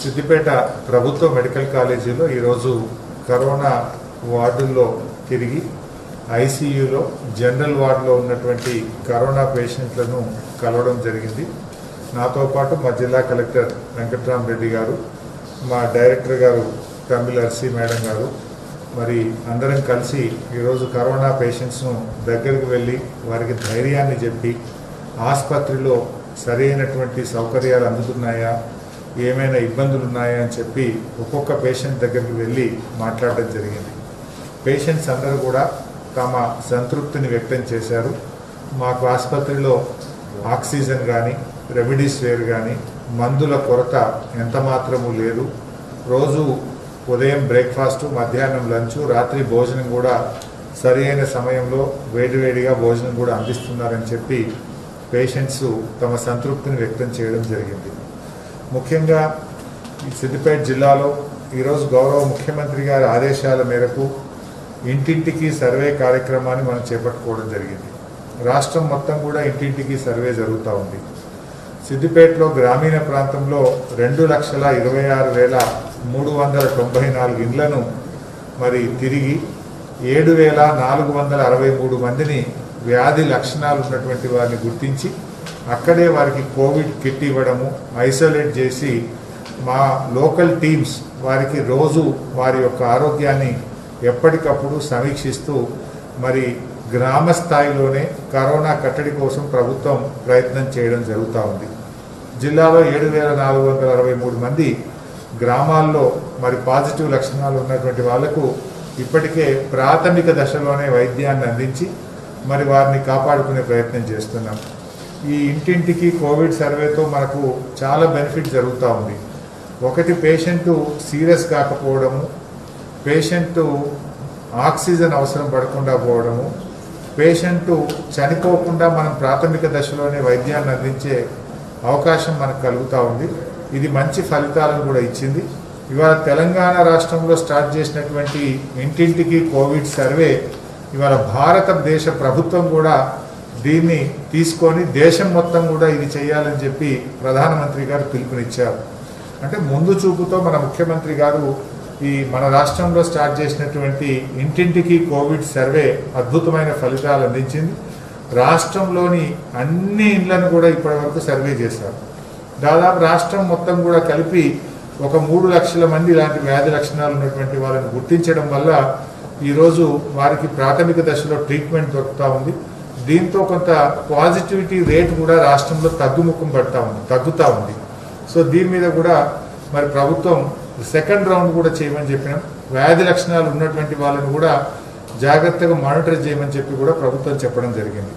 సిద్దిపేట ప్రభుత్వ మెడికల్ కాలేజీలో ఈరోజు కరోనా వార్డుల్లో తిరిగి ఐసీయూలో జనరల్ వార్డులో ఉన్నటువంటి కరోనా పేషెంట్లను కలవడం జరిగింది నాతో పాటు మా జిల్లా కలెక్టర్ వెంకట్రామరెడ్డి గారు మా డైరెక్టర్ గారు తమిళ అర్సి మేడం గారు మరి అందరం కలిసి ఈరోజు కరోనా పేషెంట్స్ను దగ్గరికి వెళ్ళి వారికి ధైర్యాన్ని చెప్పి ఆసుపత్రిలో సరైనటువంటి సౌకర్యాలు అందుతున్నాయా ఏమైనా ఇబ్బందులు ఉన్నాయా అని చెప్పి ఒక్కొక్క పేషెంట్ దగ్గరికి వెళ్ళి మాట్లాడడం జరిగింది పేషెంట్స్ అందరూ కూడా తమ సంతృప్తిని వ్యక్తం చేశారు మాకు ఆసుపత్రిలో ఆక్సిజన్ కానీ రెమెడీస్ వేర్ కానీ మందుల కొరత ఎంత మాత్రము లేదు రోజు ఉదయం బ్రేక్ఫాస్ట్ మధ్యాహ్నం లంచ్ రాత్రి భోజనం కూడా సరి అయిన సమయంలో వేడివేడిగా భోజనం కూడా అందిస్తున్నారని చెప్పి పేషెంట్స్ తమ సంతృప్తిని వ్యక్తం చేయడం జరిగింది ముఖ్యంగా ఈ సిద్దిపేట జిల్లాలో ఈరోజు గౌరవ ముఖ్యమంత్రి గారి ఆదేశాల మేరకు ఇంటింటికి సర్వే కార్యక్రమాన్ని మనం చేపట్టుకోవడం జరిగింది రాష్ట్రం మొత్తం కూడా ఇంటింటికి సర్వే జరుగుతూ ఉంది సిద్దిపేటలో గ్రామీణ ప్రాంతంలో రెండు లక్షల ఇరవై ఆరు వేల మూడు వందల తొంభై నాలుగు ఇండ్లను మరి తిరిగి ఏడు వేల నాలుగు వందల అరవై మూడు మందిని వ్యాధి లక్షణాలు ఉన్నటువంటి వారిని గుర్తించి అక్కడే వారికి కోవిడ్ కిట్ ఇవ్వడము ఐసోలేట్ చేసి మా లోకల్ టీమ్స్ వారికి రోజు వారి యొక్క ఆరోగ్యాన్ని ఎప్పటికప్పుడు సమీక్షిస్తూ మరి గ్రామ స్థాయిలోనే కరోనా కట్టడి కోసం ప్రభుత్వం ప్రయత్నం చేయడం జరుగుతూ ఉంది జిల్లాలో ఏడు వేల నాలుగు వందల అరవై మూడు మంది గ్రామాల్లో మరి పాజిటివ్ లక్షణాలు ఉన్నటువంటి వాళ్లకు ఇప్పటికే ప్రాథమిక దశలోనే వైద్యాన్ని అందించి మరి వారిని కాపాడుకునే ప్రయత్నం చేస్తున్నాం ఈ ఇంటింటికి కోవిడ్ సర్వేతో మనకు చాలా బెనిఫిట్ జరుగుతూ ఉంది ఒకటి పేషెంట్ సీరియస్ కాకపోవడము పేషెంట్ ఆక్సిజన్ అవసరం పడకుండా పోవడము పేషెంట్ చనిపోకుండా మనం ప్రాథమిక దశలోనే వైద్యాన్ని అందించే అవకాశం మనకు కలుగుతూ ఉంది ఇది మంచి ఫలితాలను కూడా ఇచ్చింది ఇవాళ తెలంగాణ రాష్ట్రంలో స్టార్ట్ చేసినటువంటి ఇంటింటికి కోవిడ్ సర్వే ఇవాళ భారతదేశ ప్రభుత్వం కూడా దీన్ని తీసుకొని దేశం మొత్తం కూడా ఇది చేయాలని చెప్పి ప్రధానమంత్రి గారు పిలుపునిచ్చారు అంటే ముందు చూపుతో మన ముఖ్యమంత్రి గారు ఈ మన రాష్ట్రంలో స్టార్ట్ చేసినటువంటి ఇంటింటికి కోవిడ్ సర్వే అద్భుతమైన ఫలితాలు అందించింది రాష్ట్రంలోని అన్ని ఇండ్లను కూడా ఇప్పటివరకు సర్వే చేశారు దాదాపు రాష్ట్రం మొత్తం కూడా కలిపి ఒక మూడు లక్షల మంది ఇలాంటి వ్యాధి లక్షణాలు ఉన్నటువంటి వాళ్ళని గుర్తించడం వల్ల ఈరోజు వారికి ప్రాథమిక దశలో ట్రీట్మెంట్ దొరుకుతూ ఉంది దీంతో కొంత పాజిటివిటీ రేట్ కూడా రాష్ట్రంలో తగ్గుముఖం పడతా ఉంది తగ్గుతూ ఉంది సో దీని మీద కూడా మరి ప్రభుత్వం సెకండ్ రౌండ్ కూడా చేయమని చెప్పినాం వ్యాధి లక్షణాలు ఉన్నటువంటి వాళ్ళని కూడా జాగ్రత్తగా మానిటర్ చేయమని చెప్పి కూడా ప్రభుత్వం చెప్పడం జరిగింది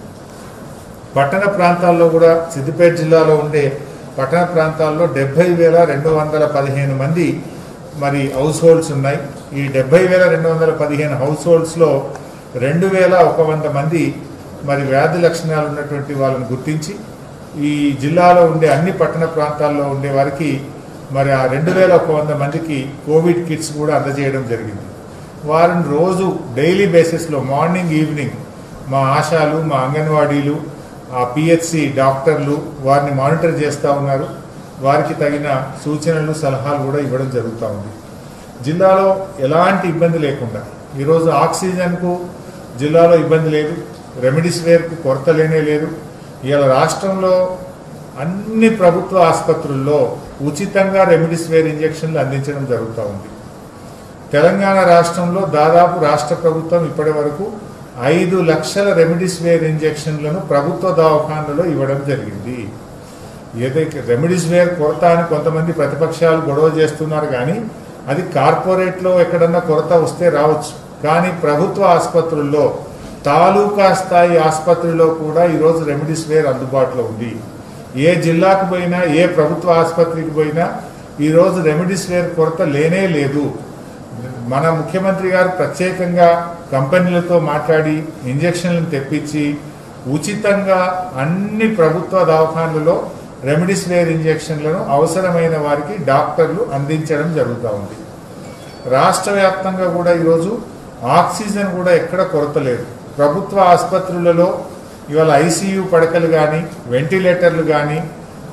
పట్టణ ప్రాంతాల్లో కూడా సిద్దిపేట జిల్లాలో ఉండే పట్టణ ప్రాంతాల్లో డెబ్బై వేల రెండు వందల పదిహేను మంది మరి హౌస్ హోల్డ్స్ ఉన్నాయి ఈ డెబ్బై వేల రెండు వందల పదిహేను హౌస్ హోల్డ్స్లో రెండు వేల ఒక వంద మంది మరి వ్యాధి లక్షణాలు ఉన్నటువంటి వాళ్ళని గుర్తించి ఈ జిల్లాలో ఉండే అన్ని పట్టణ ప్రాంతాల్లో ఉండే వారికి మరి ఆ రెండు వేల ఒక వంద మందికి కోవిడ్ కిట్స్ కూడా అందజేయడం జరిగింది వారిని రోజు డైలీ బేసిస్లో మార్నింగ్ ఈవినింగ్ మా ఆశాలు మా అంగన్వాడీలు ఆ పిహెచ్సి డాక్టర్లు వారిని మానిటర్ చేస్తూ ఉన్నారు వారికి తగిన సూచనలు సలహాలు కూడా ఇవ్వడం జరుగుతూ ఉంది జిల్లాలో ఎలాంటి ఇబ్బంది లేకుండా ఈరోజు ఆక్సిజన్కు జిల్లాలో ఇబ్బంది లేదు రెమెడీస్ వేర్కు కొరత లేనే లేదు ఇవాళ రాష్ట్రంలో అన్ని ప్రభుత్వ ఆసుపత్రుల్లో ఉచితంగా రెమెడీస్ వేర్ ఇంజెక్షన్లు అందించడం జరుగుతూ ఉంది తెలంగాణ రాష్ట్రంలో దాదాపు రాష్ట్ర ప్రభుత్వం ఇప్పటి వరకు ఐదు లక్షల రెమెడీస్ వేర్ ఇంజెక్షన్లను ప్రభుత్వ దవాఖానలలో ఇవ్వడం జరిగింది ఏదైతే రెమెడీస్ వేర్ కొరత అని కొంతమంది ప్రతిపక్షాలు గొడవ చేస్తున్నారు కానీ అది కార్పొరేట్లో ఎక్కడన్నా కొరత వస్తే రావచ్చు కానీ ప్రభుత్వ ఆసుపత్రుల్లో తాలూకా స్థాయి ఆసుపత్రిలో కూడా ఈరోజు రెమెడీస్ వేర్ అందుబాటులో ఉంది ఏ జిల్లాకు పోయినా ఏ ప్రభుత్వ ఆసుపత్రికి పోయినా ఈరోజు రెమెడీస్ వేర్ కొరత లేనే లేదు మన ముఖ్యమంత్రి గారు ప్రత్యేకంగా కంపెనీలతో మాట్లాడి ఇంజక్షన్లను తెప్పించి ఉచితంగా అన్ని ప్రభుత్వ దవాఖానలలో రెమెడీస్ వేర్ ఇంజక్షన్లను అవసరమైన వారికి డాక్టర్లు అందించడం జరుగుతూ ఉంది రాష్ట్ర వ్యాప్తంగా కూడా ఈరోజు ఆక్సిజన్ కూడా ఎక్కడ కొరత లేదు ప్రభుత్వ ఆసుపత్రులలో ఇవాళ ఐసీయూ పడకలు కానీ వెంటిలేటర్లు కానీ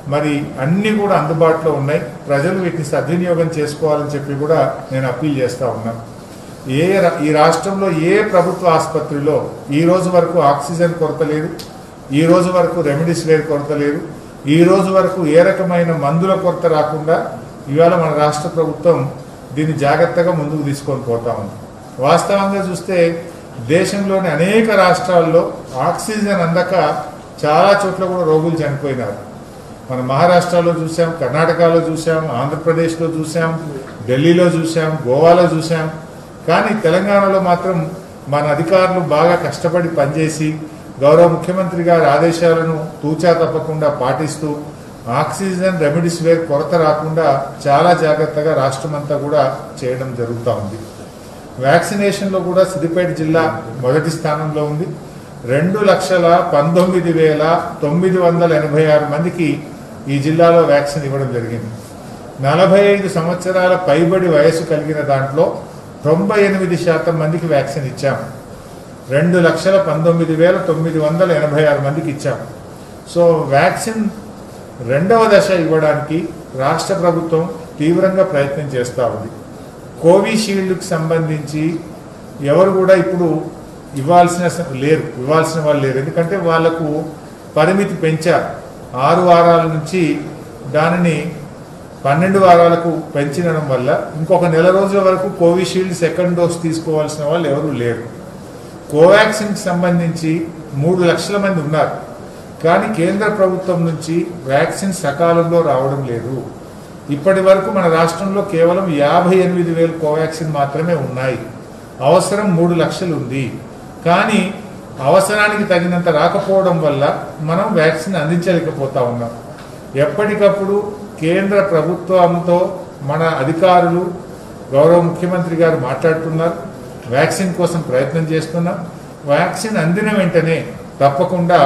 మరి అన్నీ కూడా అందుబాటులో ఉన్నాయి ప్రజలు వీటిని సద్వినియోగం చేసుకోవాలని చెప్పి కూడా నేను అప్పీల్ చేస్తా ఉన్నాను ఏ రా- ఈ రాష్ట్రంలో ఏ ప్రభుత్వ ఆసుపత్రిలో ఈ రోజు వరకు ఆక్సిజన్ కొరత లేదు ఈ రోజు వరకు రెమిడిసివిర్ కొరత లేదు ఈ రోజు వరకు ఏ రకమైన మందుల కొరత రాకుండా ఇవాళ మన రాష్ట్ర ప్రభుత్వం దీన్ని జాగ్రత్తగా ముందుకు తీసుకొని పోతా ఉంది వాస్తవంగా చూస్తే దేశంలోని అనేక రాష్ట్రాల్లో ఆక్సిజన్ అందక చాలా చోట్ల కూడా రోగులు చనిపోయినారు మన మహారాష్ట్రలో చూసాం కర్ణాటకలో చూసాం ఆంధ్రప్రదేశ్లో చూసాం ఢిల్లీలో చూసాం గోవాలో చూసాం కానీ తెలంగాణలో మాత్రం మన అధికారులు బాగా కష్టపడి పనిచేసి గౌరవ ముఖ్యమంత్రి గారి ఆదేశాలను తూచా తప్పకుండా పాటిస్తూ ఆక్సిజన్ రెమిడిసివిర్ కొరత రాకుండా చాలా జాగ్రత్తగా రాష్ట్రమంతా కూడా చేయడం జరుగుతూ ఉంది వ్యాక్సినేషన్లో కూడా సిద్దిపేట జిల్లా మొదటి స్థానంలో ఉంది రెండు లక్షల పంతొమ్మిది వేల తొమ్మిది వందల ఎనభై ఆరు మందికి ఈ జిల్లాలో వ్యాక్సిన్ ఇవ్వడం జరిగింది నలభై ఐదు సంవత్సరాల పైబడి వయసు కలిగిన దాంట్లో తొంభై ఎనిమిది శాతం మందికి వ్యాక్సిన్ ఇచ్చాం రెండు లక్షల పంతొమ్మిది వేల తొమ్మిది వందల ఎనభై ఆరు మందికి ఇచ్చాం సో వ్యాక్సిన్ రెండవ దశ ఇవ్వడానికి రాష్ట్ర ప్రభుత్వం తీవ్రంగా ప్రయత్నం చేస్తూ ఉంది కోవిషీల్డ్కి సంబంధించి ఎవరు కూడా ఇప్పుడు ఇవ్వాల్సిన స- లేరు ఇవ్వాల్సిన వాళ్ళు లేరు ఎందుకంటే వాళ్లకు పరిమితి పెంచారు ఆరు వారాల నుంచి దానిని పన్నెండు వారాలకు పెంచడం వల్ల ఇంకొక నెల రోజుల వరకు కోవిషీల్డ్ సెకండ్ డోస్ తీసుకోవాల్సిన వాళ్ళు ఎవరు లేరు కోవాక్సిన్కి సంబంధించి మూడు లక్షల మంది ఉన్నారు కానీ కేంద్ర ప్రభుత్వం నుంచి వ్యాక్సిన్ సకాలంలో రావడం లేదు ఇప్పటి వరకు మన రాష్ట్రంలో కేవలం యాభై ఎనిమిది వేలు కోవాక్సిన్ మాత్రమే ఉన్నాయి అవసరం మూడు లక్షలు ఉంది కానీ అవసరానికి తగినంత రాకపోవడం వల్ల మనం వ్యాక్సిన్ అందించలేకపోతా ఉన్నాం ఎప్పటికప్పుడు కేంద్ర ప్రభుత్వంతో మన అధికారులు గౌరవ ముఖ్యమంత్రి గారు మాట్లాడుతున్నారు వ్యాక్సిన్ కోసం ప్రయత్నం చేస్తున్నాం వ్యాక్సిన్ అందిన వెంటనే తప్పకుండా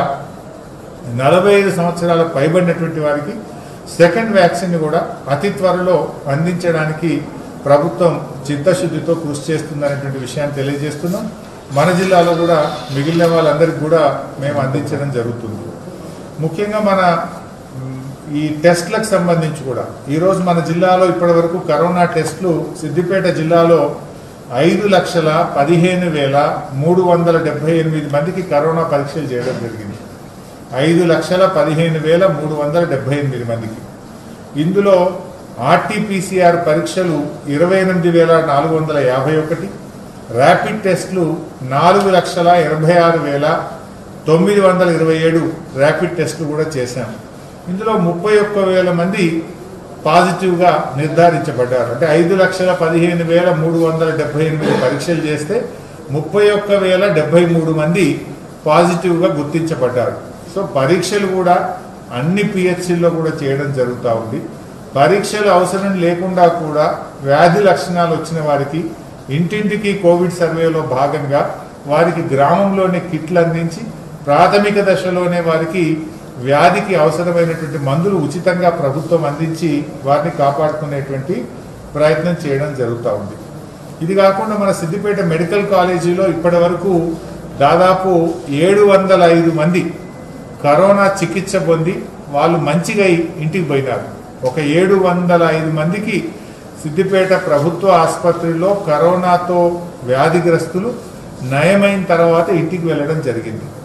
నలభై ఐదు సంవత్సరాల పైబడినటువంటి వారికి సెకండ్ వ్యాక్సిన్ కూడా అతి త్వరలో అందించడానికి ప్రభుత్వం చిత్తశుద్ధితో కృషి చేస్తుందనేటువంటి విషయాన్ని తెలియజేస్తున్నాం మన జిల్లాలో కూడా మిగిలిన వాళ్ళందరికీ కూడా మేము అందించడం జరుగుతుంది ముఖ్యంగా మన మ్, ఈ టెస్ట్లకు సంబంధించి కూడా ఈరోజు మన జిల్లాలో ఇప్పటివరకు కరోనా టెస్టులు సిద్దిపేట జిల్లాలో ఐదు లక్షల పదిహేను వేల మూడు వందల డెబ్బై ఎనిమిది మందికి కరోనా పరీక్షలు చేయడం జరిగింది ఐదు లక్షల పదిహేను వేల మూడు వందల డెబ్బై ఎనిమిది మందికి ఇందులో ఆర్టీపీసీఆర్ పరీక్షలు ఇరవై ఎనిమిది వేల నాలుగు వందల యాభై ఒకటి ర్యాపిడ్ టెస్టులు నాలుగు లక్షల ఎనభై ఆరు వేల తొమ్మిది వందల ఇరవై ఏడు ర్యాపిడ్ టెస్టులు కూడా చేశాం ఇందులో ముప్పై ఒక్క వేల మంది పాజిటివ్గా నిర్ధారించబడ్డారు అంటే ఐదు లక్షల పదిహేను వేల మూడు వందల డెబ్బై ఎనిమిది పరీక్షలు చేస్తే ముప్పై ఒక్క వేల డెబ్బై మూడు మంది పాజిటివ్గా గుర్తించబడ్డారు సో పరీక్షలు కూడా అన్ని పిహెచ్సిల్లో కూడా చేయడం జరుగుతూ ఉంది పరీక్షలు అవసరం లేకుండా కూడా వ్యాధి లక్షణాలు వచ్చిన వారికి ఇంటింటికి కోవిడ్ సర్వేలో భాగంగా వారికి గ్రామంలోనే కిట్లు అందించి ప్రాథమిక దశలోనే వారికి వ్యాధికి అవసరమైనటువంటి మందులు ఉచితంగా ప్రభుత్వం అందించి వారిని కాపాడుకునేటువంటి ప్రయత్నం చేయడం జరుగుతూ ఉంది ఇది కాకుండా మన సిద్దిపేట మెడికల్ కాలేజీలో ఇప్పటి వరకు దాదాపు ఏడు వందల ఐదు మంది కరోనా చికిత్స పొంది వాళ్ళు మంచిగా ఇంటికి పోయినారు ఒక ఏడు వందల ఐదు మందికి సిద్దిపేట ప్రభుత్వ ఆసుపత్రిలో కరోనాతో వ్యాధిగ్రస్తులు నయమైన తర్వాత ఇంటికి వెళ్ళడం జరిగింది